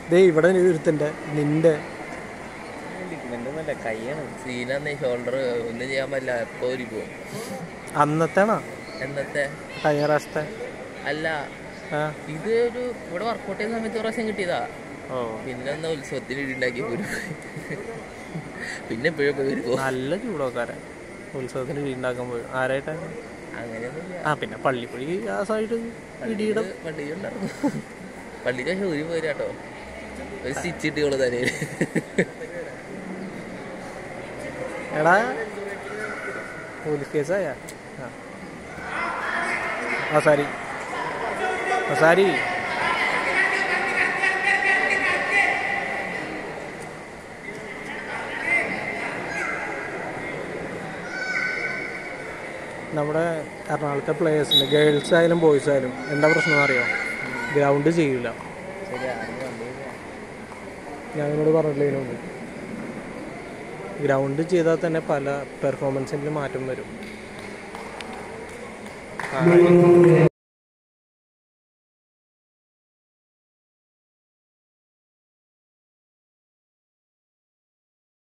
ദേ ഇവിടെ ഒരുത്തൻ്റെ നിന്റെ ലിഗ്മെന്റ് കൈയാണ് സീനാന്ന് ഷോൾഡർ ഒന്നും ചെയ്യാൻ പറ്റില്ല എപ്പോ ഒരു പോകും അന്നത്തേണോ എന്നത്തെ കഴിഞ്ഞ പ്രാവശ്യത്തെ അല്ല ആ ഇത് ഒരു ഇവിടെ വർക്കൗട്ട് ചെയ്യുന്ന സമയത്ത് ഒരു പ്രാവശ്യം കിട്ടിയതാ ഓ പിന്നെ എന്നാ ഉത്സവത്തിന് ഉണ്ടാക്കി പോരും പിന്നെ എപ്പോഴും പോയി ഒരു പോകും നല്ല ചൂടോക്കാരൻ ഉത്സവത്തിന് വീണ്ടാക്കാൻ പോയി ആരായിട്ടാണ് അങ്ങനെയൊന്നുമില്ല ആ പിന്നെ പള്ളിപ്പുഴി ആ സൈഡ് ഇടിയുടെ പള്ളിയിലുണ്ടായിരുന്നു പള്ളിയിൽ പക്ഷെ ഒരു പോരാ കേട്ടോ ഒരു സ്റ്റിച്ച് ഇട്ടുകള് തലയിൽ എടാ പോലീസ് കേസായ ആ സാരി ആ സാരി നമ്മുടെ എറണാകുളത്തെ പ്ലേയേഴ്സിന് ഗേൾസ് ആയാലും ബോയ്സ് ആയാലും എന്താ പ്രശ്നം അറിയോ ഗ്രൗണ്ട് ചെയ്യൂല ഞാൻ നിന്നോട് പറഞ്ഞില്ലേ ഇതിനു മുമ്പ് ഗ്രൗണ്ട് ചെയ്താൽ തന്നെ പല പെർഫോമൻസിലും മാറ്റം വരും ആ,